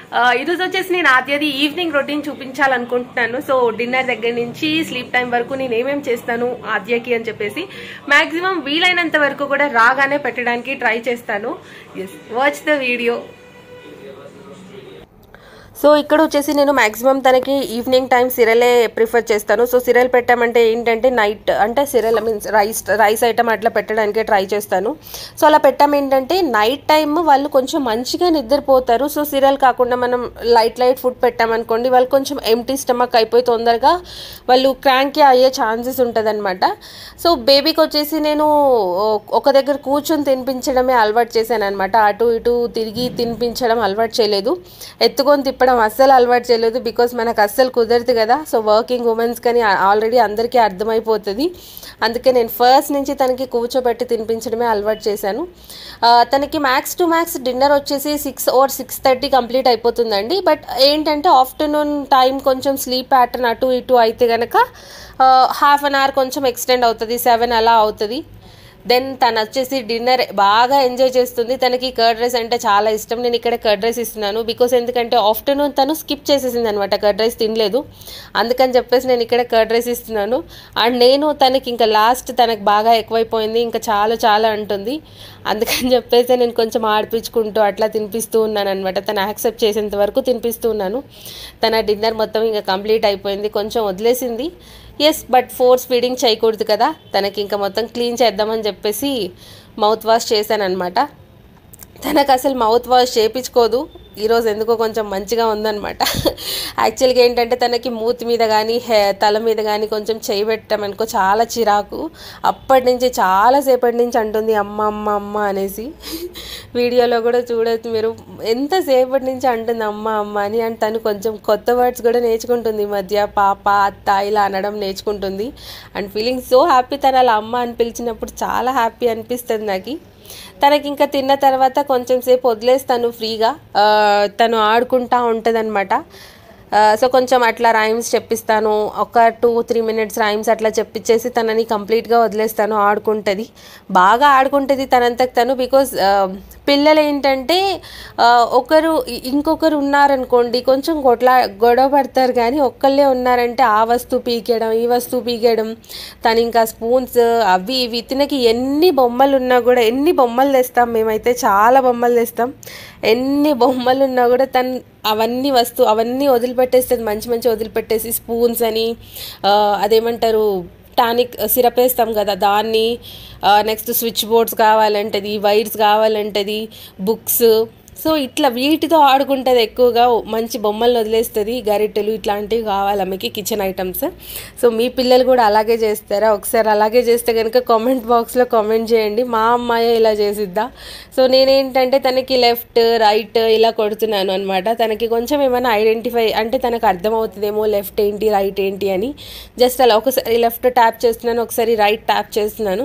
ఆ, ఈరోజు వచ్చేసి నేను ఆద్యది ఈవినింగ్ రొటీన్ చూపించాలనుకుంటున్నాను సో డిన్నర్ దగ్గర నుంచి స్లీప్ టైం వరకు నేను ఏమేం చేస్తాను ఆద్యకి అని చెప్పేసి మాక్సిమం వీలైనంత వరకు కూడా రాగానే పెట్టడానికి ట్రై చేస్తాను yes watch the video so ఇక్కడ వచ్చేసి నేను మాక్సిమం తనకి ఈవినింగ్ టైం సిరలే ప్రిఫర్ చేస్తాను సో సిరల్ పెట్టామంటే ఏంటంటే నైట్ అంటే cereal means rice rice item అట్లా పెట్టడానికే ట్రై చేస్తాను సో అలా పెట్టాం ఏంటంటే నైట్ టైం వాళ్ళు కొంచెం మంచిగా నిద్రపోతారు సో సిరల్ కాకుండా మనం లైట్ లైట్ ఫుడ్ పెట్టామనుకోండి వాళ్ళు కొంచెం ఎంటీ స్టమక్ అయిపోయి తొందరగా వాళ్ళు క్రాంకీ అయ్యే ఛాన్సెస్ ఉంటుంది సో బేబీకి వచ్చేసి నేను ఒక దగ్గర కూర్చొని తినిపించడమే అలవాటు చేశాను అనమాట అటు ఇటు తిరిగి తినిపించడం అలవాటు చేయలేదు ఎత్తుకొని తిప్పడం అస్సలు అలవాటు చేయలేదు బికాస్ మనకు అస్సలు కుదరదు కదా సో వర్కింగ్ ఉమెన్స్ కానీ ఆల్రెడీ అందరికీ అర్థమైపోతుంది అందుకే నేను ఫస్ట్ నుంచి తనకి కూర్చోబెట్టి తినిపించడమే అలవాటు చేశాను ఆ, తనకి మ్యాక్స్ టు మ్యాక్స్ డిన్నర్ వచ్చేసి six or six thirty complete అయిపోతుందండి బట్ ఏంటంటే ఆఫ్టర్నూన్ టైం కొంచెం స్లీప్ ప్యాటర్న్ అటు ఇటు అయితే కనుక హాఫ్ అన్ అవర్ కొంచెం ఎక్స్టెండ్ అవుతుంది సెవెన్ అలా అవుతుంది దెన్ తను వచ్చేసి డిన్నర్ బాగా ఎంజాయ్ చేస్తుంది తనకి కర్డ్ రైస్ అంటే చాలా ఇష్టం నేను ఇక్కడ కర్డ్ రైస్ ఇస్తున్నాను బికాస్ ఎందుకంటే ఆఫ్టర్నూన్ తను స్కిప్ చేసేసింది అనమాట కర్డ్ రైస్ తినలేదు అందుకని చెప్పేసి నేను ఇక్కడ కర్డ్ రైస్ ఇస్తున్నాను అండ్ నేను తనకి ఇంకా లాస్ట్ తనకు బాగా ఎక్కువైపోయింది ఇంకా చాలా చాలా అంటుంది అందుకని చెప్పేసి నేను కొంచెం ఆడిపించుకుంటూ అట్లా తినిపిస్తూ ఉన్నాను అనమాట తను యాక్సెప్ట్ చేసేంత వరకు తినిపిస్తూ ఉన్నాను తన డిన్నర్ మొత్తం ఇంకా కంప్లీట్ అయిపోయింది కొంచెం వదిలేసింది ఎస్ బట్ ఫోర్స్ ఫీడింగ్ చేయకూడదు కదా తనకి ఇంకా మొత్తం క్లీన్ చేద్దామని చెప్పేసి మౌత్ వాష్ చేశాను అనమాట తనకు అసలు మౌత్ వాష్ చేయించుకోదు ఈరోజు ఎందుకో కొంచెం మంచిగా ఉందన్నమాట యాక్చువల్గా ఏంటంటే తనకి మూతి మీద కానీ హే తల మీద కానీ కొంచెం చేయి పెట్టామనుకో చాలా చిరాకు అప్పటి నుంచి చాలాసేపటి నుంచి అంటుంది అమ్మ అమ్మ అమ్మ అనేసి వీడియోలో కూడా చూడొచ్చు మీరు ఎంతసేపటి నుంచి అంటుంది అమ్మ అమ్మ అని అండ్ తను కొంచెం కొత్త వర్డ్స్ కూడా నేర్చుకుంటుంది ఈ మధ్య పాప అత్త ఇలా అనడం నేర్చుకుంటుంది అండ్ ఫీలింగ్ సో హ్యాపీ తను అలా అమ్మ అని పిలిచినప్పుడు చాలా హ్యాపీ అనిపిస్తుంది నాకు తనకి ఇంకా తిన్న తర్వాత కొంచెం సేపు వదిలేస్తాను ఫ్రీగా ఆ, తను ఆడుకుంటా ఉంటుంది సో కొంచెం అట్లా రైమ్స్ చెప్పిస్తాను ఒక టూ త్రీ మినిట్స్ రైమ్స్ అట్లా చెప్పించేసి తనని కంప్లీట్గా వదిలేస్తాను ఆడుకుంటుంది బాగా ఆడుకుంటుంది తనంతకు తను బికాజ్ పిల్లలు ఏంటంటే ఆ, ఒకరు ఇ- ఇంకొకరు ఉన్నారనుకోండి కొంచెం కొట్లా గొడవ పడతారు కానీ ఒక్కళ్ళే ఉన్నారంటే ఆ వస్తువు పీకేయడం ఈ వస్తువు పీకేయడం తను ఇంకా స్పూన్స్ అవి ఇవి తినకి ఎన్ని బొమ్మలు ఉన్నా కూడా ఎన్ని బొమ్మలు తెస్తాం మేమైతే చాలా బొమ్మలు తెస్తాం ఎన్ని బొమ్మలు ఉన్నా కూడా తను అవన్నీ వస్తువు అవన్నీ వదిలిపెట్టేస్తుంది మంచి మంచి వదిలిపెట్టేసి స్పూన్స్ అని ఆ, అదేమంటారు టానిక్ సిరప్ వేస్తాం కదా దాన్ని నెక్స్ట్ స్విచ్ బోర్డ్స్ కావాలంటది వైర్స్ కావాలంటది బుక్స్ సో ఇట్లా వీటితో ఆడుకుంటుంది ఎక్కువగా మంచి బొమ్మలు వదిలేస్తుంది గరిటెలు ఇట్లాంటివి కావాలి ఆమెకి కిచెన్ ఐటమ్స్ సో మీ పిల్లలు కూడా అలాగే చేస్తారా ఒకసారి అలాగే చేస్తే కనుక కామెంట్ బాక్స్లో కామెంట్ చేయండి మా అమ్మాయి ఇలా చేసిద్దా సో నేనేంటంటే తనకి లెఫ్ట్ రైట్ ఇలా కొడుతున్నాను అనమాట తనకి కొంచెం ఏమైనా ఐడెంటిఫై అంటే తనకు అర్థమవుతుందేమో లెఫ్ట్ ఏంటి రైట్ ఏంటి అని జస్ట్ అలా ఒకసారి లెఫ్ట్ ట్యాప్ చేస్తున్నాను ఒకసారి రైట్ ట్యాప్ చేస్తున్నాను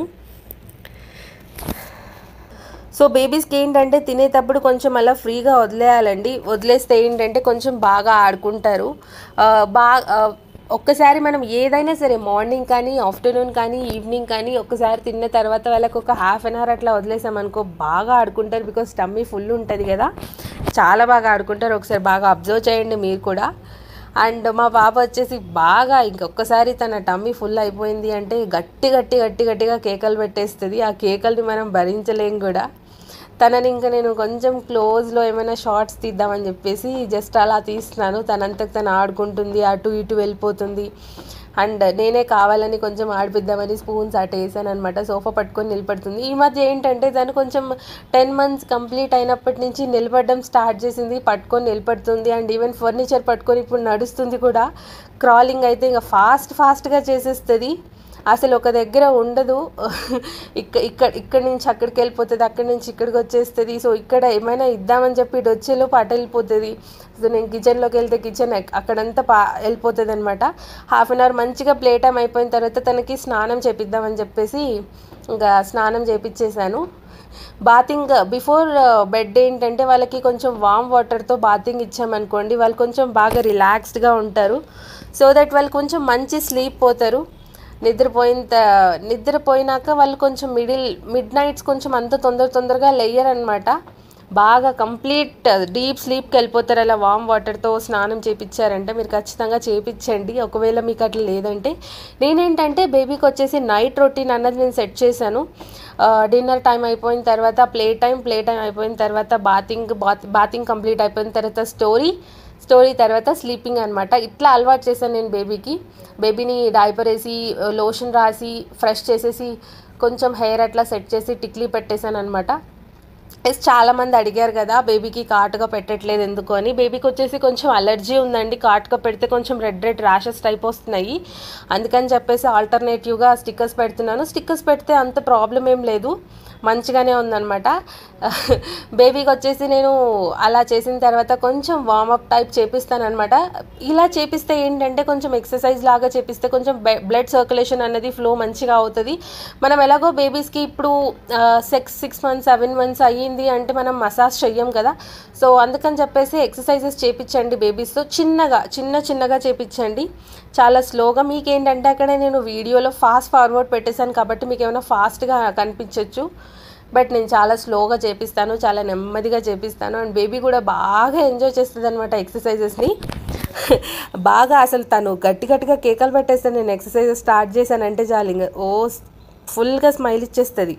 సో బేబీస్కి ఏంటంటే తినేటప్పుడు కొంచెం అలా ఫ్రీగా వదిలేయాలండి వదిలేస్తే ఏంటంటే కొంచెం బాగా ఆడుకుంటారు బాగా ఒక్కసారి మనం ఏదైనా సరే మార్నింగ్ కానీ ఆఫ్టర్నూన్ కానీ ఈవినింగ్ కానీ ఒక్కసారి తిన్న తర్వాత వాళ్ళకి ఒక హాఫ్ అన్ అవర్ అట్లా వదిలేసామనుకో బాగా ఆడుకుంటారు బికాస్ టమ్మీ ఫుల్ ఉంటుంది కదా చాలా బాగా ఆడుకుంటారు ఒకసారి బాగా అబ్జర్వ్ చేయండి మీరు కూడా అండ్ మా పాప వచ్చేసి బాగా ఇంకొకసారి తన టమ్మీ ఫుల్ అయిపోయింది అంటే గట్టి గట్టి గట్టి గట్టిగా కేకలు పెట్టేస్తుంది ఆ కేకల్ని మనం భరించలేం కూడా తనని ఇంకా నేను కొంచెం క్లోజ్లో ఏమైనా షార్ట్స్ తీద్దామని చెప్పేసి జస్ట్ అలా తీస్తున్నాను తనంతకు తను ఆడుకుంటుంది అటు ఇటు వెళ్ళిపోతుంది అండ్ నేనే కావాలని కొంచెం ఆడిపిద్దామని స్పూన్స్ అటు వేసాను అనమాట సోఫా పట్టుకొని నిలబడుతుంది ఈ మధ్య ఏంటంటే తను కొంచెం టెన్ మంత్స్ కంప్లీట్ అయినప్పటి నుంచి నిలబడడం స్టార్ట్ చేసింది పట్టుకొని నిలబడుతుంది అండ్ ఈవెన్ ఫర్నిచర్ పట్టుకొని ఇప్పుడు నడుస్తుంది కూడా క్రాలింగ్ అయితే ఇంకా ఫాస్ట్ ఫాస్ట్గా చేసేస్తుంది అసలు ఒక దగ్గర ఉండదు ఇక్కడ ఇక్కడ ఇక్కడి నుంచి అక్కడికి వెళ్ళిపోతుంది అక్కడి నుంచి ఇక్కడికి వచ్చేస్తుంది సో ఇక్కడ ఏమైనా ఇద్దామని చెప్పి ఇటు వచ్చేలోపు అటు వెళ్ళిపోతుంది సో నేను కిచెన్లోకి వెళ్తే కిచెన్ అక్కడంతా పా వెళ్ళిపోతుంది అనమాట హాఫ్ అన్ అవర్ మంచిగా ప్లే టైం అయిపోయిన తర్వాత తనకి స్నానం చేపిద్దామని చెప్పేసి ఇంకా స్నానం చేపించేశాను బాతింగ్ బిఫోర్ బెడ్ ఏంటంటే వాళ్ళకి కొంచెం వామ్ వాటర్తో బాతింగ్ ఇచ్చామనుకోండి వాళ్ళు కొంచెం బాగా రిలాక్స్డ్గా ఉంటారు సో దట్ వాళ్ళు కొంచెం మంచి స్లీప్ పోతారు నిద్రపోయిన త- నిద్రపోయినాక వాళ్ళు కొంచెం మిడిల్ మిడ్ నైట్స్ కొంచెం అంత తొందర తొందరగా లేయర్ అనమాట బాగా కంప్లీట్ డీప్ స్లీప్కి వెళ్ళిపోతారు అలా వామ్ వాటర్తో స్నానం చేపించారంటే మీరు ఖచ్చితంగా చేపించండి ఒకవేళ మీకు అట్లా లేదంటే నేనేంటంటే బేబీకి వచ్చేసి నైట్ రొటీన్ అన్నది నేను సెట్ చేశాను డిన్నర్ టైం అయిపోయిన తర్వాత ప్లే టైం ప్లే టైం అయిపోయిన తర్వాత బాతింగ్ బాత్ బాతింగ్ కంప్లీట్ అయిపోయిన తర్వాత స్టోరీ స్టోరీ తర్వాత స్లీపింగ్ అనమాట ఇట్లా అలవాటు చేశాను నేను బేబీకి బేబీని డైపర్ వేసి లోషన్ రాసి ఫ్రెష్ చేసేసి కొంచెం హెయిర్ అట్లా సెట్ చేసి టిక్లీ పెట్టేశాను అనమాట ఎస్ చాలామంది అడిగారు కదా బేబీకి కాటుగా పెట్టట్లేదు ఎందుకు అని బేబీకి వచ్చేసి కొంచెం అలర్జీ ఉందండి కాటుగా పెడితే కొంచెం రెడ్ రెడ్ ర్యాషెస్ టైప్ వస్తున్నాయి అందుకని చెప్పేసి ఆల్టర్నేటివ్గా స్టిక్కర్స్ పెడుతున్నాను స్టిక్కర్స్ పెడితే అంత ప్రాబ్లం ఏం లేదు మంచిగానే ఉందన్నమాట బేబీకి వచ్చేసి నేను అలా చేసిన తర్వాత కొంచెం వార్మప్ టైప్ చేపిస్తాను అనమాట ఇలా చేపిస్తే ఏంటంటే కొంచెం ఎక్సర్సైజ్ లాగా చేపిస్తే కొంచెం బ్లడ్ సర్క్యులేషన్ అనేది ఫ్లో మంచిగా అవుతుంది మనం ఎలాగో బేబీస్కి ఇప్పుడు six six months seven months అయ్యింది అంటే మనం మసాజ్ చెయ్యం కదా సో అందుకని చెప్పేసి ఎక్సర్సైజెస్ చేపించండి బేబీస్తో చిన్నగా చిన్న చిన్నగా చేపించండి చాలా స్లోగా మీకు ఏంటంటే అక్కడ నేను వీడియోలో ఫాస్ట్ ఫార్వర్డ్ పెట్టేశాను కాబట్టి మీకు ఏమైనా ఫాస్ట్గా కనిపించవచ్చు బట్ నేను చాలా స్లోగా చేపిస్తాను చాలా నెమ్మదిగా చేపిస్తాను అండ్ బేబీ కూడా బాగా ఎంజాయ్ చేస్తుంది అనమాట ఎక్సర్సైజెస్ని బాగా అసలు తను గట్టి గట్టిగా కేకలు పెట్టేస్తాను నేను ఎక్సర్సైజెస్ స్టార్ట్ చేశానంటే చాలు ఇంకా ఓ ఫుల్గా స్మైల్ ఇచ్చేస్తుంది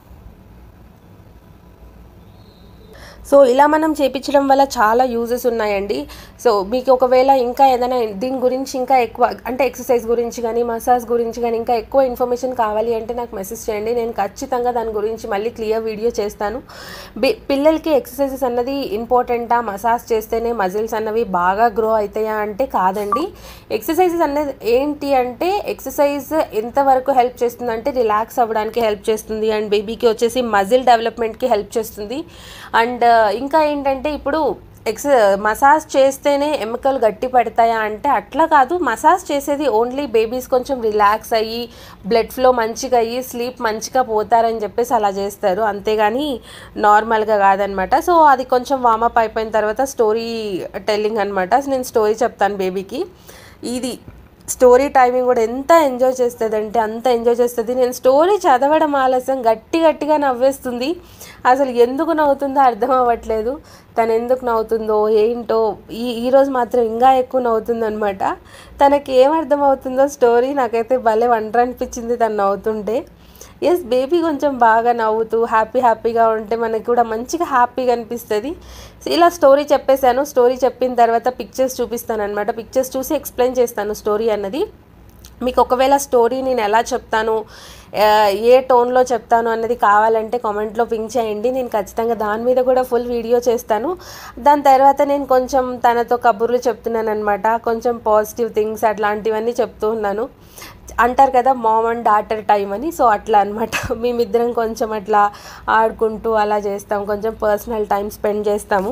సో ఇలా మనం చేపించడం వల్ల చాలా యూజెస్ ఉన్నాయండి సో మీకు ఒకవేళ ఇంకా ఏదైనా దీని గురించి ఇంకా ఎక్కువ అంటే ఎక్సర్సైజ్ గురించి కానీ మసాజ్ గురించి కానీ ఇంకా ఎక్కువ ఇన్ఫర్మేషన్ కావాలి అంటే నాకు మెసేజ్ చేయండి నేను ఖచ్చితంగా దాని గురించి మళ్ళీ క్లియర్ వీడియో చేస్తాను బి- పిల్లలకి ఎక్సర్సైజెస్ అన్నది ఇంపార్టెంటా మసాజ్ చేస్తేనే మజిల్స్ అన్నవి బాగా గ్రో అవుతాయా అంటే కాదండి ఎక్సర్సైజెస్ అనేది ఏంటి అంటే ఎక్సర్సైజ్ ఎంతవరకు హెల్ప్ చేస్తుంది అంటే రిలాక్స్ అవ్వడానికి హెల్ప్ చేస్తుంది అండ్ బేబీకి వచ్చేసి మజిల్ డెవలప్మెంట్కి హెల్ప్ చేస్తుంది అండ్ ఇంకా ఏంటంటే ఇప్పుడు ఎక్స్ మసాజ్ చేస్తేనే ఎముకలు గట్టి పడతాయా అంటే అట్లా కాదు మసాజ్ చేసేది ఓన్లీ బేబీస్ కొంచెం రిలాక్స్ అయ్యి బ్లడ్ ఫ్లో మంచిగా అయ్యి స్లీప్ మంచిగా పోతారని చెప్పేసి అలా చేస్తారు అంతేగాని నార్మల్గా కాదనమాట సో అది కొంచెం వామప్ అయిపోయిన తర్వాత స్టోరీ టెల్లింగ్ అనమాట నేను స్టోరీ చెప్తాను బేబీకి ఇది స్టోరీ టైమింగ్ కూడా ఎంత ఎంజాయ్ చేస్తుంది అంటే అంత ఎంజాయ్ చేస్తుంది నేను స్టోరీ చదవడం ఆలస్యం గట్టి గట్టిగా నవ్వేస్తుంది అసలు ఎందుకు నవ్వుతుందో అర్థం అవ్వట్లేదు తను ఎందుకు నవ్వుతుందో ఏంటో ఈ ఈరోజు మాత్రం ఇంకా ఎక్కువ నవ్వుతుంది అనమాట తనకి ఏం అర్థం అవుతుందో స్టోరీ నాకైతే భలే వండర్ అనిపించింది తను నవ్వుతుంటే ఎస్ బేబీ కొంచెం బాగా నవ్వుతూ హ్యాపీ హ్యాపీగా ఉంటే మనకి కూడా మంచిగా హ్యాపీగా అనిపిస్తుంది సో ఇలా స్టోరీ చెప్పేశాను స్టోరీ చెప్పిన తర్వాత పిక్చర్స్ చూపిస్తాను అనమాట పిక్చర్స్ చూసి ఎక్స్ప్లెయిన్ చేస్తాను స్టోరీ అన్నది మీకు ఒకవేళ స్టోరీ నేను ఎలా చెప్తాను ఆ, ఏ టోన్లో చెప్తాను అన్నది కావాలంటే కామెంట్లో పింక్ చేయండి నేను ఖచ్చితంగా దాని మీద కూడా ఫుల్ వీడియో చేస్తాను దాని తర్వాత నేను కొంచెం తనతో కబుర్లు చెప్తున్నాను అనమాట కొంచెం పాజిటివ్ థింగ్స్ అట్లాంటివన్నీ చెప్తూ ఉన్నాను అంటారు కదా మామ్ అండ్ డాటర్ టైం అని సో అట్లా అనమాట మేమిద్దరం కొంచెం అట్లా ఆడుకుంటూ అలా చేస్తాం కొంచెం పర్సనల్ టైం స్పెండ్ చేస్తాము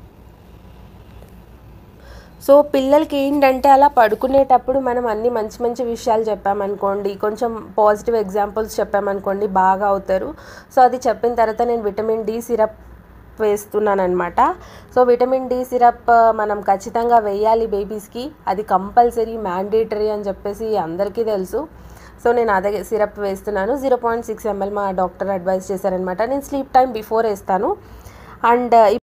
సో పిల్లలకి ఏంటంటే అలా పడుకునేటప్పుడు మనం అన్ని మంచి మంచి విషయాలు చెప్పామనుకోండి కొంచెం పాజిటివ్ ఎగ్జాంపుల్స్ చెప్పామనుకోండి బాగా అవుతారు సో అది చెప్పిన తర్వాత నేను విటమిన్ డి సిరప్ వేస్తున్నాను అనమాట సో విటమిన్ డి సిరప్ మనం ఖచ్చితంగా వేయాలి బేబీస్కి అది కంపల్సరీ మ్యాండేటరీ అని చెప్పేసి అందరికీ తెలుసు సో నేను అదే సిరప్ వేస్తున్నాను జీరో పాయింట్ సిక్స్ ఎంఎల్ మా డాక్టర్ అడ్వైస్ చేశారనమాట నేను స్లీప్ టైం బిఫోర్ వేస్తాను అండ్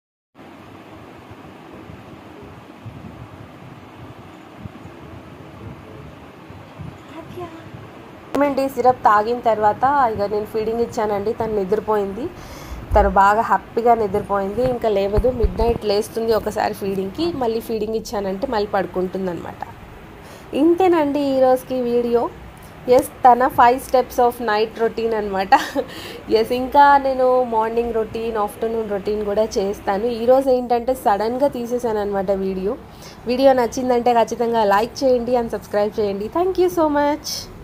విటమిన్ డి సిరప్ తాగిన తర్వాత ఇక నేను ఫీడింగ్ ఇచ్చానండి తను నిద్రపోయింది తను బాగా హ్యాపీగా నిద్రపోయింది ఇంకా లేవదు మిడ్ నైట్ లేస్తుంది ఒకసారి ఫీడింగ్కి మళ్ళీ ఫీడింగ్ ఇచ్చానంటే మళ్ళీ పడుకుంటుంది అనమాట ఇంతేనండి ఈరోజుకి వీడియో ఎస్ తన five steps of night routine అనమాట ఎస్ ఇంకా నేను మార్నింగ్ రొటీన్ ఆఫ్టర్నూన్ రొటీన్ కూడా చేస్తాను ఈరోజు ఏంటంటే సడన్గా తీసేసాను అనమాట వీడియో వీడియో నచ్చిందంటే ఖచ్చితంగా లైక్ చేయండి అండ్ సబ్స్క్రైబ్ చేయండి థ్యాంక్ యూ సో మచ్